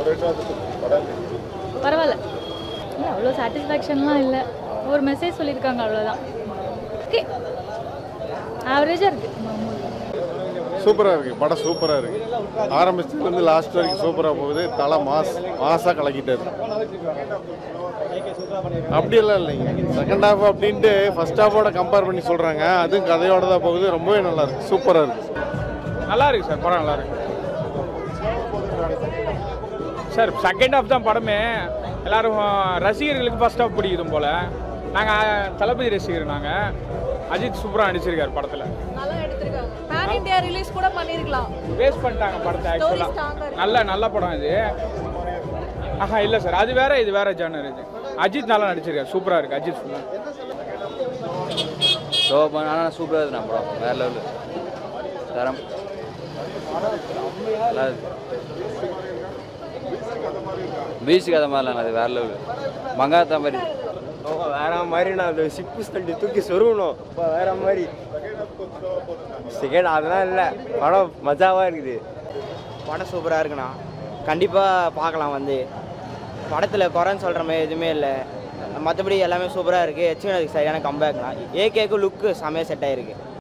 பரவாயில்ல இல்லை அவ்வளோ சாட்டிஸ்ஃபேக்ஷன்லாம் இல்லை ஒரு மெசேஜ் சொல்லியிருக்காங்க அவ்வளோதான் ஓகே ஆவரேஜாக இருக்குது சூப்பராக இருக்குது படம் சூப்பராக இருக்குது ஆரம்பிச்சதுலேருந்து லாஸ்ட் வரைக்கும் சூப்பராக போகுது தலை மாஸ் மாசாக கலக்கிட்டாரு அப்படியெல்லாம் இல்லைங்க செகண்ட் ஹாஃப் அப்படின்ட்டு ஃபர்ஸ்ட் ஹாஃபோட கம்பேர் பண்ணி சொல்கிறாங்க அதுவும் கதையோட தான் போகுது ரொம்பவே நல்லா இருக்கு சூப்பராக இருக்குது நல்லா இருக்கு சார் படம் நல்லா இருக்கு சார் செகண்ட் ஹாஃப் தான் படமே எல்லாரும் ரசிகர்களுக்கு ஃபர்ஸ்ட் ஹாஃப் பிடிக்குதும் போல நாங்கள் தளபதி ரசிகர் நாங்கள் அஜித் சூப்பராக நடிச்சிருக்காரு படத்தில் நல்லா எடுத்திருக்காங்க பேன் இந்தியா ரிலீஸ் கூட பண்ணிருக்கலாம் வேஸ்ட் பண்ணிட்டாங்க படத்தை Story strong-ஆ ஆக்சுவலாக இருக்கு. நல்ல நல்ல படம் இது ஆஹா இல்லை சார் அது வேற இது வேற ஜானர் இது அஜித் நல்லா நடிச்சிருக்காரு சூப்பராக இருக்கு அஜித் ஃபுல்லாக ஸோ ஆனால் சூப்பராக இருக்கு நான் படம் வேறு லெவலு தரம் நல்லா இருக்கு பீச் கதை மாதிரிலாம் அது வேறு லெவலு மங்காத்தா மாதிரி வேற மாதிரி நான் அந்த சிப்பு ஸ்டண்ட்டு தூக்கி சொருகணும் இப்போ வேற மாதிரி செகண்ட் அதெல்லாம் இல்லை படம் மஜாவாக இருக்குது படம் சூப்பராக இருக்குண்ணா கண்டிப்பாக பார்க்கலாம் வந்து படத்தில் குறைன்னு சொல்கிற மாதிரி எதுவுமே இல்லை மற்றபடி எல்லாமே சூப்பராக இருக்குது ஹெச்வினதுக்கு சரியான கம்பேக்ண்ணா ஏகேக்கு லுக்கு செம்மையாக செட் ஆகிருக்கு